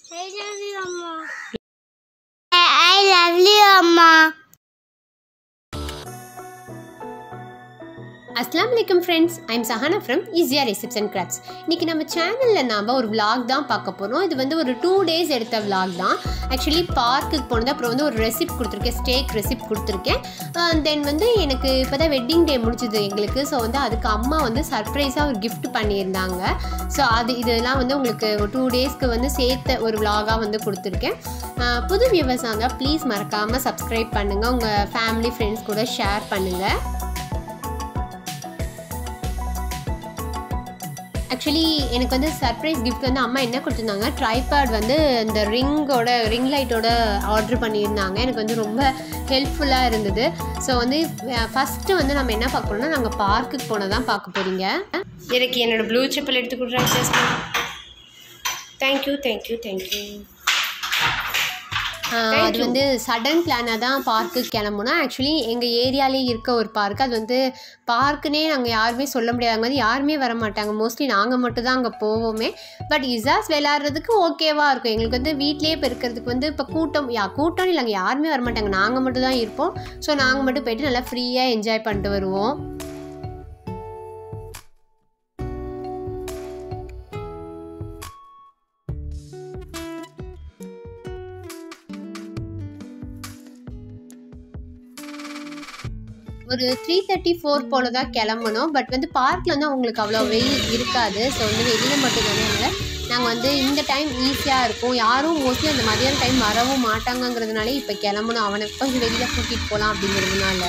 I love you, Amma. I love you, Amma. அஸ்லாம் வலைக்கம் friends I'm Sahana from ஈஸியா recipes and crafts இன்றைக்கி நம்ம சேனலில் நாம் ஒரு vlog தான் பார்க்க போகிறோம் இது வந்து ஒரு டூ டேஸ் எடுத்த vlog தான் ஆக்சுவலி பார்க்குக்கு போனது அப்புறம் வந்து ஒரு ரெசிப்ட் கொடுத்துருக்கேன் ஸ்டேக் ரெசிப்ட் கொடுத்துருக்கேன் தென் வந்து எனக்கு இப்போ தான் வெட்டிங் டே முடிஞ்சுது எங்களுக்கு ஸோ வந்து அதுக்கு அம்மா வந்து சர்ப்ரைஸாக ஒரு gift பண்ணியிருந்தாங்க ஸோ அது இதெல்லாம் வந்து உங்களுக்கு ஒரு டூ டேஸ்க்கு வந்து சேர்த்த ஒரு vlog-ஆ வந்து கொடுத்துருக்கேன் அஹ் புது வியூவர்ஸ் இருந்தால் ப்ளீஸ் மறக்காமல் சப்ஸ்கிரைப் பண்ணுங்கள் உங்கள் ஃபேமிலி ஃப்ரெண்ட்ஸ் கூட ஷேர் பண்ணுங்கள் ஆக்சுவலி எனக்கு வந்து சர்ப்ரைஸ் கிஃப்ட் வந்து அம்மா என்ன கொடுத்துருந்தாங்க ட்ரைபேட் வந்து இந்த ரிங்கோட ரிங் லைட்டோட ஆர்டர் பண்ணியிருந்தாங்க எனக்கு வந்து ரொம்ப ஹெல்ப்ஃபுல்லாக இருந்தது ஸோ வந்து ஃபஸ்ட்டு வந்து நம்ம என்ன பார்க்கணும்னா நாங்கள் பார்க்குக்கு போனதான் பார்க்க போகிறீங்க எனக்கு என்னோட ப்ளூ செப்பல் எடுத்து கொடுக்குறேன் ஜஸ்ட் தேங்க்யூ தேங்க்யூ தேங்க்யூ அது வந்து சடன் பிளானாக தான் பார்க்குக்கு கிளம்புனோம் ஆக்சுவலி எங்கள் ஏரியாலே இருக்க ஒரு பார்க் அது வந்து பார்க்குனே நாங்கள் யாருமே சொல்ல முடியாது அங்க வந்து யாருமே வர மாட்டாங்க மோஸ்ட்லி நாங்கள் மட்டும் தான் அங்கே போவோமே பட் இசாஸ் விளையாடுறதுக்கு ஓகேவாக இருக்கும் எங்களுக்கு வந்து வீட்லேயே இப்போ இருக்கிறதுக்கு வந்து இப்போ கூட்டம் யா கூட்டம் இல்லைங்க யாருமே வர மாட்டாங்க நாங்கள் மட்டும் தான் இருப்போம் ஸோ நாங்கள் மட்டும் போயிட்டு நல்லா ஃப்ரீயாக என்ஜாய் பண்ணிட்டு வருவோம் ஒரு த்ரீ தேர்ட்டி ஃபோர் போல தான் கிளம்பணும் பட் வந்து பார்க்கில் வந்து உங்களுக்கு அவ்வளோ வெயில் இருக்காது ஸோ வந்து வெளியில் மட்டும் தானே அதனால் நாங்கள் வந்து இந்த டைம் ஈஸியாக இருக்கும் யாரும் மோஸ்ட்லி அந்த மதியான டைம் வரவும் மாட்டாங்கங்கிறதுனால இப்போ கிளம்பணும் அவனை கொஞ்சம் வெளியில் கூட்டிகிட்டு போகலாம் அப்படிங்கிறதுனால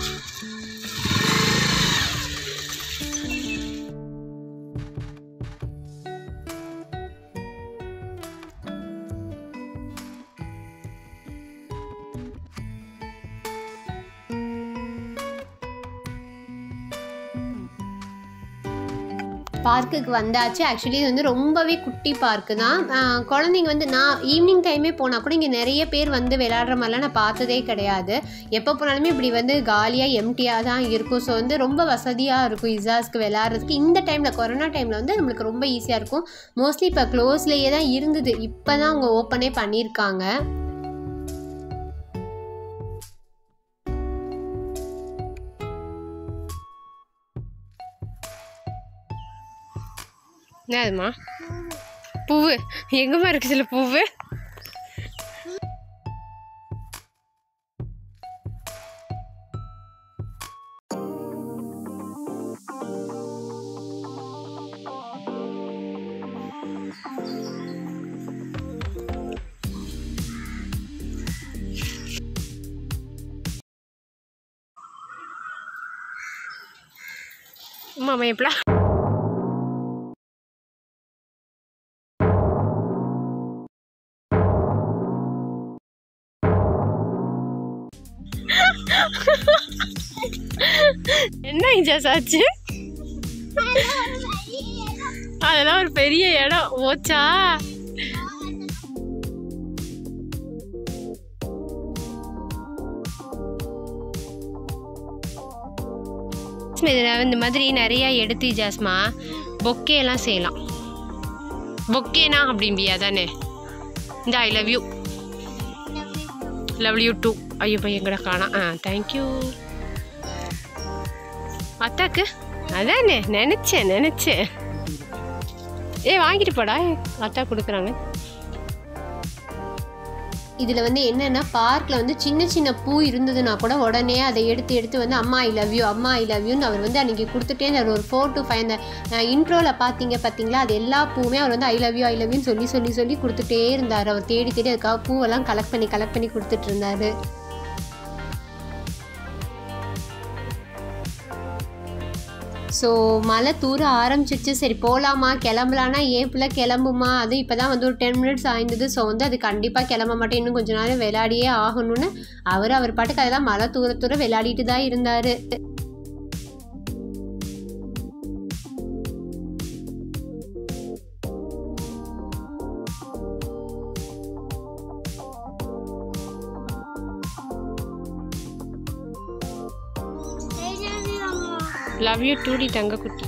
பார்க்குக்கு வந்தாச்சு ஆக்சுவலி இது வந்து ரொம்பவே குட்டி பார்க்கு தான் ஆஹ் குழந்தைங்க வந்து நான் ஈவினிங் டைமே போனால் கூட இங்கே நிறைய பேர் வந்து விளையாடுற மாதிரிலாம் நான் பார்த்ததே கிடையாது எப்போ போனாலுமே இப்படி வந்து காலியாக எம்டியாக தான் இருக்கும் ஸோ வந்து ரொம்ப வசதியாக இருக்கும் இசாஸ்க்கு விளையாடுறதுக்கு இந்த டைமில் கொரோனா டைமில் வந்து நம்மளுக்கு ரொம்ப ஈஸியாக இருக்கும் மோஸ்ட்லி இப்போ க்ளோஸ்லேயே தான் இருந்தது இப்போ தான் அவங்க ஓப்பனே பண்ணியிருக்காங்க என்னதுமா பூவு எங்கம்மா இருக்கு சில பூவு அம்மா எப்படா என்ன இன்ஜாஸ் ஆச்சு அதெல்லாம் ஒரு பெரிய இடம் ஓச்சா இந்த மாதிரி நிறைய எடுத்து ஜாஸ்மா பொக்கேலாம் செய்யலாம் பொக்கேனா அப்படிம்பியா தானே இந்த I love you love you too ஐயோ பையன் கூட காணாம் ஆ தேங்க்யூ அத்தாக்கு அதானே நினச்சேன் நினச்சேன் ஏ வாங்கிட்டு போடா அத்தா கொடுக்குறாங்க இதில் வந்து என்னென்னா பார்க்கில் வந்து சின்ன சின்ன பூ இருந்ததுன்னா கூட உடனே அதை எடுத்து எடுத்து வந்து அம்மா ஐ லவ் யூ அம்மா ஐ லவ் யூன்னு அவர் வந்து அன்றைக்கி கொடுத்துட்டே இருந்தார் ஒரு ஃபோர் டு ஃபைவ் அந்த இன்ட்ரோவில் பார்த்தீங்க பார்த்தீங்களா அது எல்லா பூவுமே அவர் வந்து I love you I love யூன்னு சொல்லி சொல்லி சொல்லி கொடுத்துட்டே இருந்தார் அவர் தேடி தேடி அதுக்காக பூவெல்லாம் கலெக்ட் பண்ணி கலெக்ட் பண்ணி கொடுத்துட்டு இருந்தாரு ஸோ மழை தூர ஆரம்பிச்சிருச்சு சரி போகலாமா கிளம்பலான்னா ஏன் பிள்ளை கிளம்புமா அது இப்போ தான் வந்து ஒரு டென் மினிட்ஸ் ஆயிருந்தது ஸோ வந்து அது கண்டிப்பாக கிளம்ப மாட்டேன் இன்னும் கொஞ்ச நேரம் விளையாடியே ஆகணும்னு அவர் அவர் பாட்டுக்கு அதெல்லாம் மழை தூர தூர விளையாடிட்டு தான் இருந்தார் I love you, Amma. Love you டூடி தங்க குட்டி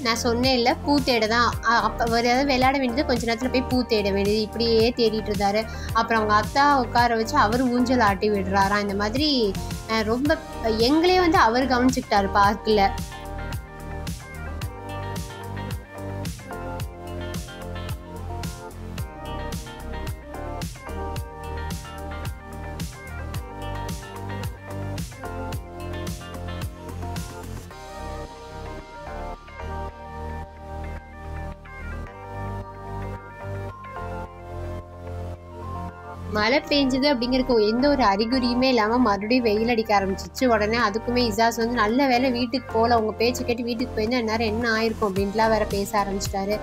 நான் சொன்னேன் இல்லை பூ தேட தான் அப்போ ஒரு ஏதாவது விளையாட வேண்டியது கொஞ்ச நேரத்தில் போய் பூ தேட வேண்டியது இப்படியே தேடிட்டு இருந்தாரு அப்புறம் அவங்க அத்தா உட்கார வச்சு அவர் ஊஞ்சல் ஆட்டி விடுறாராம் இந்த மாதிரி அஹ், ரொம்ப எங்களே வந்து அவர் கவனிச்சுக்கிட்டாரு பார்க்கில் மழை பெஞ்சது அப்படிங்கிறதுக்கு எந்த ஒரு அறிகுறியுமே இல்லாமல் மறுபடியும் வெயில் அடிக்க ஆரம்பிச்சிச்சு உடனே அதுக்குமே இசாஸ் வந்து நல்ல வேலை வீட்டுக்கு போகல உங்கள் பேச்சு கேட்டு வீட்டுக்கு போயிருந்தா நேரம் என்ன ஆயிருக்கும் அப்படின்ட்டுலாம் வேற பேச ஆரம்பிச்சிட்டாரு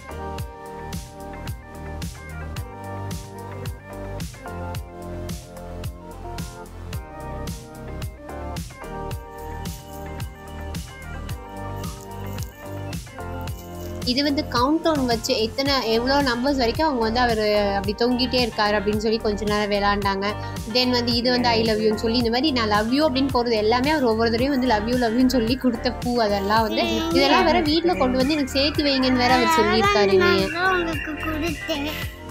இது வந்து கவுண்ட் டவுன் வச்சு எத்தனை எவ்வளோ நம்பர்ஸ் வரைக்கும் அவங்க வந்து அவர் அப்படி தொங்கிட்டே இருக்காரு அப்படின்னு சொல்லி கொஞ்ச நேரம் விளாண்டாங்க தென் வந்து இது வந்து ஐ லவ் யூன்னு சொல்லி இந்த மாதிரி நான் லவ் யூ அப்படின்னு போகிறது எல்லாமே அவர் ஒவ்வொரு தடவையும் வந்து லவ் யூ லவ் யூன்னு சொல்லி கொடுத்த பூ அதெல்லாம் வந்து இதெல்லாம் வேற வீட்டில் கொண்டு வந்து எனக்கு சேர்த்து வைங்கன்னு வேற அவர் சொல்லியிருக்காரு என்னைய நான் உங்களுக்கு கொடுத்தேன்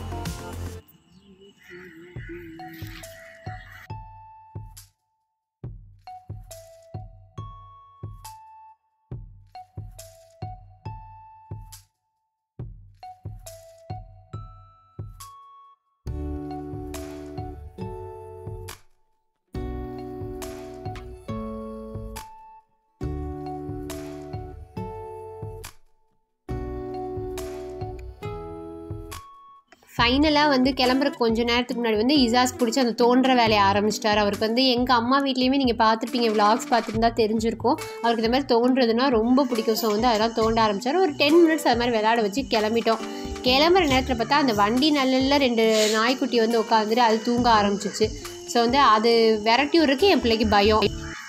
ஃபைனலாக வந்து கிளம்புற கொஞ்ச நேரத்துக்கு முன்னாடி வந்து இசாஸ் பிடிச்சி அந்த தோன்ற வேலையை ஆரம்பிச்சிட்டாரு அவருக்கு வந்து எங்கள் அம்மா வீட்லேயுமே நீங்கள் பார்த்துருப்பீங்க விலாக்ஸ் பார்த்துருந்தா தெரிஞ்சிருக்கும் அவருக்கு இந்த மாதிரி தோன்றதுன்னா ரொம்ப பிடிக்கும் ஸோ வந்து அதெல்லாம் தோண்ட ஆரம்பிச்சாரு ஒரு டென் மினிட்ஸ் அது மாதிரி விளையாட வச்சு கிளம்பிட்டோம் கிளம்புற நேரத்தில் பார்த்தா அந்த வண்டி நல்ல ரெண்டு நாய்க்குட்டி வந்து உட்காந்துட்டு அது தூங்க ஆரம்பிச்சிச்சு ஸோ வந்து அது விரட்டி விட்றதுக்கு என் பிள்ளைக்கு பயம்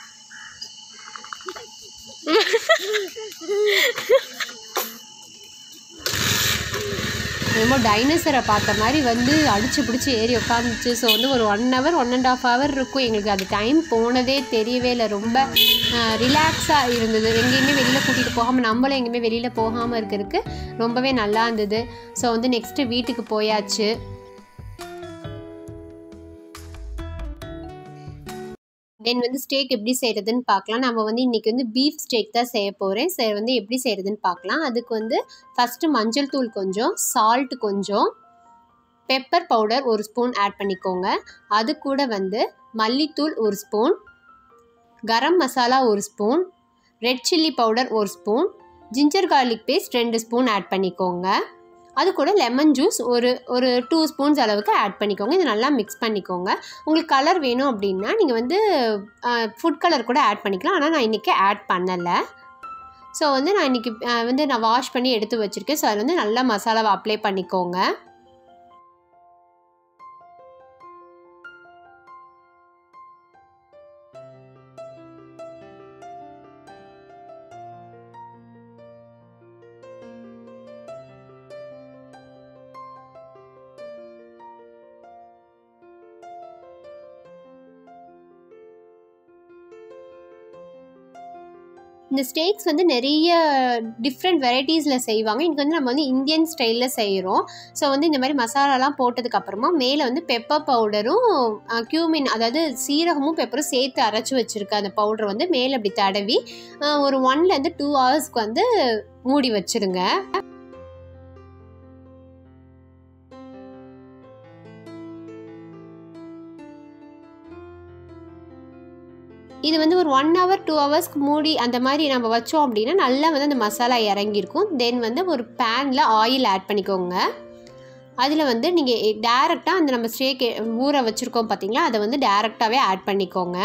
என்னமோ டைனோசரை பார்த்த மாதிரி வந்து அடிச்சு பிடிச்சி ஏறி உட்காந்துச்சு ஸோ வந்து ஒரு one hour one and half hour இருக்கும் எங்களுக்கு அது டைம் போனதே தெரியவே இல்லை ரொம்ப ரிலாக்ஸாக இருந்தது எங்கேயுமே வெளியில் கூட்டிகிட்டு போகாமல் நம்மளும் எங்கேயுமே வெளியில் போகாமல் இருக்கிறதுக்கு ரொம்பவே நல்லா இருந்தது ஸோ வந்து நெக்ஸ்ட்டு வீட்டுக்கு போயாச்சு தென் வந்து ஸ்டேக் எப்படி செய்கிறதுன்னு பார்க்கலாம் நம்ம வந்து இன்றைக்கி வந்து பீஃப் ஸ்டேக் தான் செய்ய போகிறேன் சரி வந்து எப்படி செய்கிறதுன்னு பார்க்கலாம் அதுக்கு வந்து ஃபஸ்ட்டு மஞ்சள் தூள் கொஞ்சம் சால்ட் கொஞ்சம் பெப்பர் பவுடர் ஒரு ஸ்பூன் ஆட் பண்ணிக்கோங்க அது கூட வந்து மல்லித்தூள் ஒரு ஸ்பூன் கரம் மசாலா ஒரு ஸ்பூன் ரெட் சில்லி பவுடர் ஒரு ஸ்பூன் ஜிஞ்சர் கார்லிக் பேஸ்ட் ரெண்டு ஸ்பூன் ஆட் பண்ணிக்கோங்க அது கூட லெமன் ஜூஸ் ஒரு ஒரு டூ ஸ்பூன்ஸ் அளவுக்கு ஆட் பண்ணிக்கோங்க இதை நல்லா மிக்ஸ் பண்ணிக்கோங்க உங்களுக்கு கலர் வேணும் அப்படின்னா நீங்கள் வந்து ஃபுட் கலர் கூட ஆட் பண்ணிக்கலாம் ஆனால் நான் இன்றைக்கி ஆட் பண்ணலை ஸோ வந்து நான் இன்றைக்கி வந்து நான் வாஷ் பண்ணி எடுத்து வச்சுருக்கேன் ஸோ அதில் வந்து நல்லா மசாலாவை அப்ளை பண்ணிக்கோங்க இந்த ஸ்டேக்ஸ் வந்து நிறைய டிஃப்ரெண்ட் வெரைட்டிஸில் செய்வாங்க இன்றைக்கி வந்து நம்ம வந்து இந்தியன் ஸ்டைலில் செய்கிறோம் ஸோ வந்து இந்த மாதிரி மசாலாலாம் போட்டதுக்கப்புறமா மேலே வந்து பெப்பர் பவுடரும் க்யூமின் அதாவது சீரகமும் பெப்பரும் சேர்த்து அரைச்சி வச்சுருக்க அந்த பவுடர் வந்து மேலே அப்படி தடவி அஹ், ஒரு ஒன்லேருந்து டூ ஹவர்ஸ்க்கு வந்து மூடி வச்சுருங்க இது வந்து ஒரு ஒன் ஹவர் டூ ஹவர்ஸ்க்கு மூடி அந்த மாதிரி நம்ம வச்சோம் அப்படின்னா நல்லா வந்து அந்த மசாலா இறங்கியிருக்கும் தென் வந்து ஒரு பேனில் ஆயில் ஆட் பண்ணிக்கோங்க அதில் வந்து நீங்கள் டேரெக்டாக அந்த நம்ம ஸ்டேக் ஊற வச்சுருக்கோம் பார்த்தீங்களா அதை வந்து டேரெக்டாகவே ஆட் பண்ணிக்கோங்க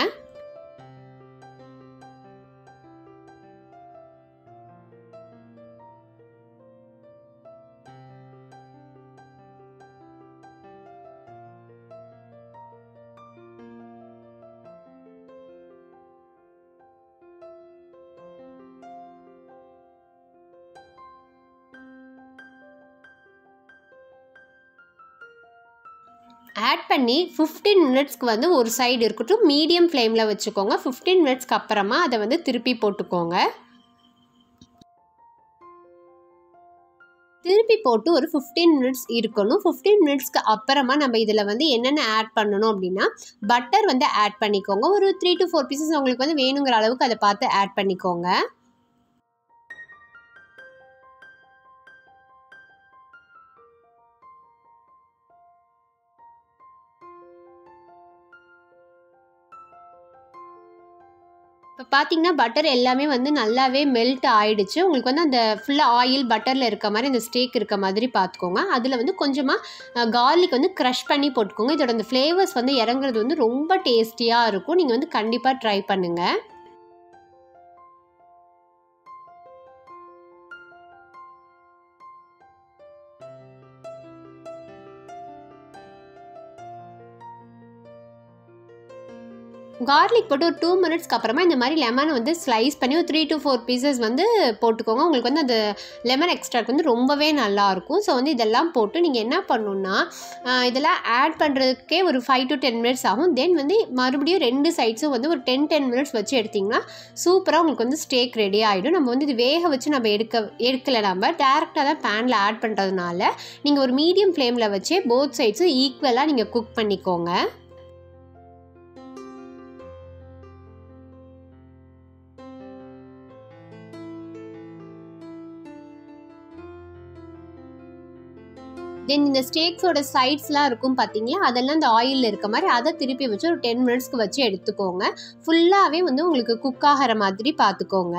ஆட் பண்ணி ஃபிஃப்டீன் மினிட்ஸ்க்கு வந்து ஒரு சைடு இருக்கட்டும் மீடியம் ஃப்ளேமில் வச்சுக்கோங்க ஃபிஃப்டீன் மினிட்ஸ்க்கு அப்புறமா அதை வந்து திருப்பி போட்டுக்கோங்க திருப்பி போட்டு ஒரு ஃபிஃப்டீன் மினிட்ஸ் இருக்கணும் ஃபிஃப்டீன் மினிட்ஸ்க்கு அப்புறமா நம்ம இதில் வந்து என்னென்ன ஆட் பண்ணணும் அப்படின்னா பட்டர் வந்து ஆட் பண்ணிக்கோங்க ஒரு த்ரீ டு ஃபோர் பீசஸ் உங்களுக்கு வந்து வேணுங்கிற அளவுக்கு அதை பார்த்து ஆட் பண்ணிக்கோங்க இப்போ பார்த்தீங்கன்னா பட்டர் எல்லாமே வந்து நல்லாவே மெல்ட் ஆயிடுச்சு உங்களுக்கு வந்து அந்த ஃபுல்லாக ஆயில் பட்டரில் இருக்க மாதிரி அந்த ஸ்டேக் இருக்க மாதிரி பார்த்துக்கோங்க அதில் வந்து கொஞ்சமாக கார்லிக் வந்து க்ரஷ் பண்ணி போட்டுக்கோங்க இதோட அந்த ஃப்ளேவர்ஸ் வந்து இறங்குறது வந்து ரொம்ப டேஸ்டியாக இருக்கும் நீங்கள் வந்து கண்டிப்பாக ட்ரை பண்ணுங்கள் கார்லிக் போட்டு ஒரு டூ மினிட்ஸ்க்கு அப்புறமா இந்த மாதிரி லெமனை வந்து ஸ்லைஸ் பண்ணி ஒரு த்ரீ டு ஃபோர் பீசஸ் வந்து போட்டுக்கோங்க உங்களுக்கு வந்து அந்த லெமன் எக்ஸ்ட்ராக்ட் வந்து ரொம்பவே நல்லாயிருக்கும் ஸோ வந்து இதெல்லாம் போட்டு நீங்கள் என்ன பண்ணணுன்னா ஆஹ் இதெல்லாம் ஆட் பண்ணுறதுக்கே ஒரு ஃபைவ் டு டென் மினிட்ஸ் ஆகும் தென் வந்து மறுபடியும் ரெண்டு சைட்ஸும் வந்து ஒரு டென் டென் மினிட்ஸ் வச்சு எடுத்திங்கன்னா சூப்பராக உங்களுக்கு வந்து ஸ்டேக் ரெடி ஆகிடும் நம்ம வந்து இது வேக வச்சு நம்ம எடுக்க எடுக்கலை நம்ம டேரெக்டாக தான் பேனில் ஆட் பண்ணுறதுனால நீங்கள் ஒரு மீடியம் ஃப்ளேமில் வச்சே போத் சைட்ஸும் ஈக்குவலாக நீங்கள் குக் பண்ணிக்கோங்க தென் இந்த ஸ்டேக்ஸோட சைட்ஸ்லாம் இருக்கும் பார்த்தீங்களா அதெல்லாம் இந்த ஆயிலில் இருக்க மாதிரி அதை திருப்பி வச்சு ஒரு டென் மினிட்ஸ்க்கு வச்சு எடுத்துக்கோங்க ஃபுல்லாகவே வந்து உங்களுக்கு குக் ஆகிற மாதிரி பார்த்துக்கோங்க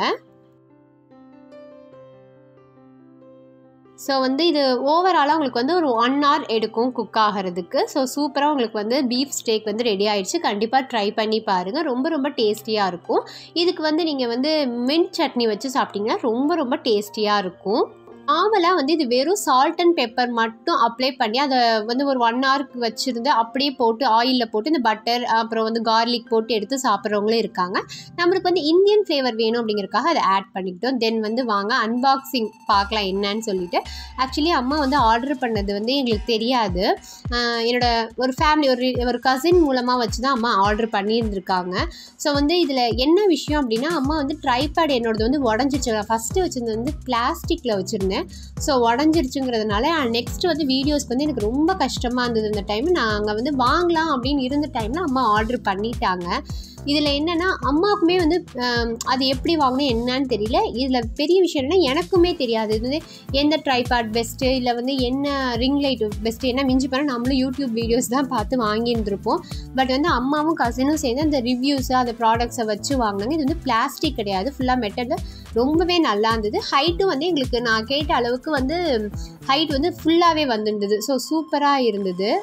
ஸோ வந்து இது ஓவராலாக உங்களுக்கு வந்து ஒரு ஒன் ஹவர் எடுக்கும் குக் ஆகிறதுக்கு ஸோ சூப்பராக உங்களுக்கு வந்து பீஃப் ஸ்டேக் வந்து ரெடி ஆயிடுச்சு கண்டிப்பாக ட்ரை பண்ணி பாருங்கள் ரொம்ப ரொம்ப டேஸ்டியாக இருக்கும் இதுக்கு வந்து நீங்கள் வந்து மின்ட் சட்னி வச்சு சாப்பிட்டீங்கன்னா ரொம்ப ரொம்ப டேஸ்டியாக இருக்கும் நார்மலாக வந்து இது வெறும் சால்ட் அண்ட் பெப்பர் மட்டும் அப்ளை பண்ணி அதை வந்து ஒரு ஒன் ஹவருக்கு வச்சுருந்து அப்படியே போட்டு ஆயிலில் போட்டு இந்த பட்டர் அப்புறம் வந்து கார்லிக் போட்டு எடுத்து சாப்பிட்றவங்களும் இருக்காங்க நம்மளுக்கு வந்து இந்தியன் ஃப்ளேவர் வேணும் அப்படிங்கிறதுக்காக அதை ஆட் பண்ணிக்கிட்டோம் தென் வந்து வாங்க அன்பாக்சிங் பார்க்கலாம் என்னன்னு சொல்லிட்டு ஆக்சுவலி அம்மா வந்து ஆர்டர் பண்ணது வந்து எங்களுக்கு தெரியாது ஆஹ் என்னோட ஒரு ஃபேமிலி ஒரு ஒரு கசின் மூலமாக வச்சு தான் அம்மா ஆர்டர் பண்ணியிருந்திருக்காங்க ஸோ வந்து இதில் என்ன விஷயம் அப்படின்னா அம்மா வந்து ட்ரைபேட் என்னோடது வந்து உடஞ்சிருச்சு ஃபஸ்ட்டு வச்சிருந்தது வந்து பிளாஸ்டிக்கில் வச்சுருந்தேன் ஸோ உடஞ்சிருச்சுங்கிறதுனால நெக்ஸ்ட் வந்து வீடியோஸ்க்கு வந்து எனக்கு ரொம்ப கஷ்டமாக இருந்தது இந்த டைம் நாங்கள் வந்து வாங்கலாம் அப்படின்னு இருந்த டைமில் அம்மா ஆர்டர் பண்ணிட்டாங்க இதில் என்னென்னா அம்மாவுக்குமே வந்து ஆம், அது எப்படி வாங்கணும் என்னன்னு தெரியல இதில் பெரிய விஷயம் என்னன்னா எனக்குமே தெரியாது இது வந்து எந்த ட்ரைபாட் பெஸ்ட்டு இல்லை வந்து என்ன ரிங் லைட் பெஸ்ட்டு என்ன மிஞ்சி பண்ண நம்மளும் யூடியூப் வீடியோஸ் தான் பார்த்து வாங்கியிருந்திருப்போம் பட் வந்து அம்மாவும் கசினும் சேர்ந்து அந்த ரிவ்யூஸு அந்த ப்ராடக்ட்ஸை வச்சு வாங்கினாங்க இது வந்து பிளாஸ்டிக் கிடையாது ஃபுல்லாக மெட்டலில் ரொம்பவே நல்லா இருந்தது ஹைட்டும் வந்து எங்களுக்கு நான் கேட்ட அளவுக்கு வந்து ஹைட் வந்து ஃபுல்லாகவே வந்திருந்தது ஸோ சூப்பராக இருந்தது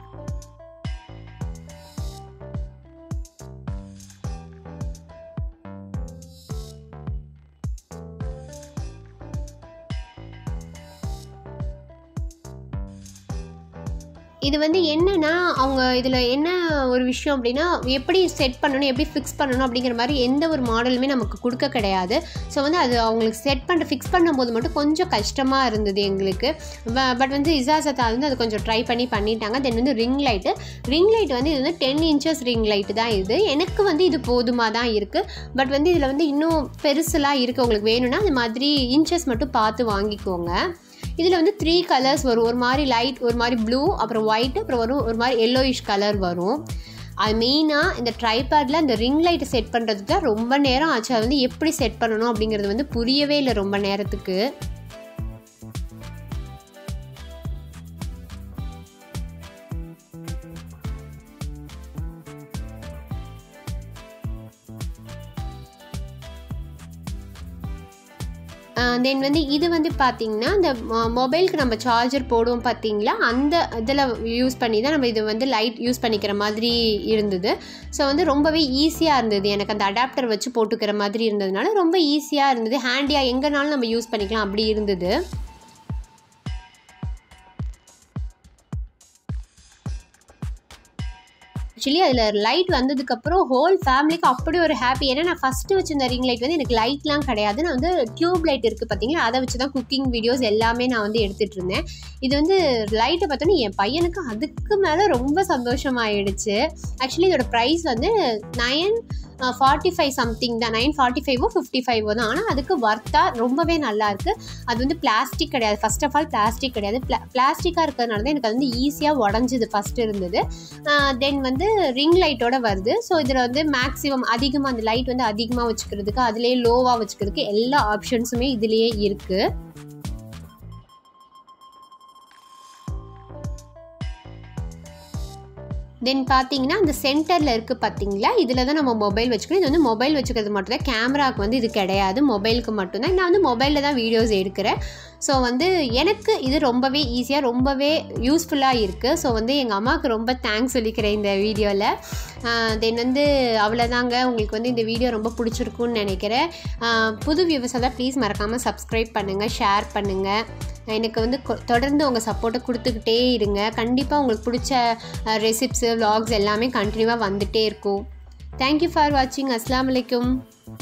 இது வந்து என்னன்னா அவங்க இதில் என்ன ஒரு விஷயம் அப்படின்னா எப்படி செட் பண்ணணும் எப்படி ஃபிக்ஸ் பண்ணணும் அப்படிங்கிற மாதிரி எந்த ஒரு மாடலுமே நமக்கு கொடுக்க கிடையாது ஸோ வந்து அது அவங்களுக்கு செட் பண்ணுற ஃபிக்ஸ் பண்ணும்போது மட்டும் கொஞ்சம் கஷ்டமாக இருந்தது எங்களுக்கு பட் வந்து இசாசத்தா வந்து அது கொஞ்சம் ட்ரை பண்ணி பண்ணிட்டாங்க தென் வந்து ரிங் லைட்டு ரிங் லைட் வந்து இது வந்து டென் இன்ச்சஸ் ரிங் லைட்டு தான் இது எனக்கு வந்து இது போதுமாக தான் இருக்குது பட் வந்து இதில் வந்து இன்னும் பெருசுலாம் இருக்குது உங்களுக்கு வேணும்னா அந்த மாதிரி இன்ச்சஸ் மட்டும் பார்த்து வாங்கிக்கோங்க இதில் வந்து த்ரீ கலர்ஸ் வரும் ஒரு மாதிரி லைட் ஒரு மாதிரி ப்ளூ அப்புறம் ஒயிட் அப்புறம் வரும் ஒரு மாதிரி எல்லோயிஷ் கலர் வரும் அது மெயினாக இந்த ட்ரைபேடில் இந்த ரிங் லைட்டை செட் பண்ணுறதுக்கு தான் ரொம்ப நேரம் ஆச்சு அது வந்து எப்படி செட் பண்ணணும் அப்படிங்கிறது வந்து புரியவே இல்லை ரொம்ப நேரத்துக்கு தென் வந்து இது வந்து பார்த்திங்கன்னா இந்த மொபைலுக்கு நம்ம சார்ஜர் போடுவோம் பார்த்தீங்களா அந்த இதில் யூஸ் பண்ணி தான் நம்ம இது வந்து லைட் யூஸ் பண்ணிக்கிற மாதிரி இருந்தது ஸோ வந்து ரொம்பவே ஈஸியாக இருந்தது எனக்கு அந்த அடாப்டர் வச்சு போட்டுக்கிற மாதிரி இருந்ததுனால ரொம்ப ஈஸியாக இருந்தது ஹேண்டியாக எங்கேனாலும் நம்ம யூஸ் பண்ணிக்கலாம் அப்படி இருந்தது ஆக்சுவலி அதில் லைட் வந்ததுக்கப்புறம் ஹோல் ஃபேமிலிக்கு அப்படி ஒரு ஹாப்பி ஏன்னா நான் ஃபஸ்ட்டு வச்சிருந்த ரிங் லைட் வந்து எனக்கு லைட்லாம் கிடையாது நான் வந்து டியூப் லைட் இருக்குது பார்த்தீங்களா அதை வச்சு தான் குக்கிங் வீடியோஸ் எல்லாமே நான் வந்து எடுத்துகிட்டு இருந்தேன் இது வந்து லைட்டை பார்த்தோன்னே என் பையனுக்கு அதுக்கு மேலே ரொம்ப சந்தோஷமாயிடுச்சு ஆக்சுவலி இதோட ப்ரைஸ் வந்து நயன் ஃபார்ட்டி ஃபைவ் சம்திங் தான் நைன் ஃபார்ட்டி ஃபைவோ ஃபிஃப்டி ஃபைவோ தான் ஆனால் அதுக்கு ஒர்த்தாக ரொம்பவே நல்லா இருக்குது அது வந்து பிளாஸ்டிக் கிடையாது ஃபர்ஸ்ட் ஆஃப் ஆல் பிளாஸ்டிக் கிடையாது பிளா பிளாஸ்டிக்காக இருக்கிறதுனால தான் எனக்கு அது வந்து ஈஸியாக உடஞ்சிது ஃபஸ்ட்டு இருந்தது தென் வந்து ரிங் லைட்டோட வருது ஸோ இதில் வந்து மேக்ஸிமம் அதிகமாக அந்த லைட் வந்து அதிகமாக வச்சுக்கிறதுக்கு அதுலேயே லோவாக வச்சுக்கிறதுக்கு எல்லா ஆப்ஷன்ஸுமே இதுலேயே இருக்குது தென் பார்த்தீங்கன்னா அந்த சென்டரில் இருக்குது பார்த்தீங்களா இதில் தான் நம்ம மொபைல் வச்சுக்கணும் இது வந்து மொபைல் வச்சுக்கிறது மட்டும் தான் கேமராவுக்கு வந்து இது கிடையாது மொபைலுக்கு மட்டும்தான் நான் வந்து மொபைலில் தான் வீடியோஸ் எடுக்கிறேன் ஸோ வந்து எனக்கு இது ரொம்பவே ஈஸியாக ரொம்பவே யூஸ்ஃபுல்லாக இருக்குது ஸோ வந்து எங்கள் அம்மாவுக்கு ரொம்ப தேங்க்ஸ் சொல்லிக்கிறேன் இந்த வீடியோவில் தென் வந்து அவ்வளோதாங்க உங்களுக்கு வந்து இந்த வீடியோ ரொம்ப பிடிச்சிருக்குன்னு நினைக்கிறேன் ஆஹ் புது வியூவர்ஸாக தான் ப்ளீஸ் மறக்காமல் சப்ஸ்கிரைப் பண்ணுங்கள் ஷேர் பண்ணுங்கள் எனக்கு வந்து கொ- தொடர்ந்து உங்கள் சப்போர்ட்டை கொடுத்துக்கிட்டே இருங்க கண்டிப்பாக உங்களுக்கு பிடிச்ச ரெசிப்ஸு vlogs எல்லாமே கண்டினியூவாக வந்துகிட்டே இருக்கும் தேங்க்யூ ஃபார் வாட்சிங் அஸ்ஸலாமு அலைக்கும்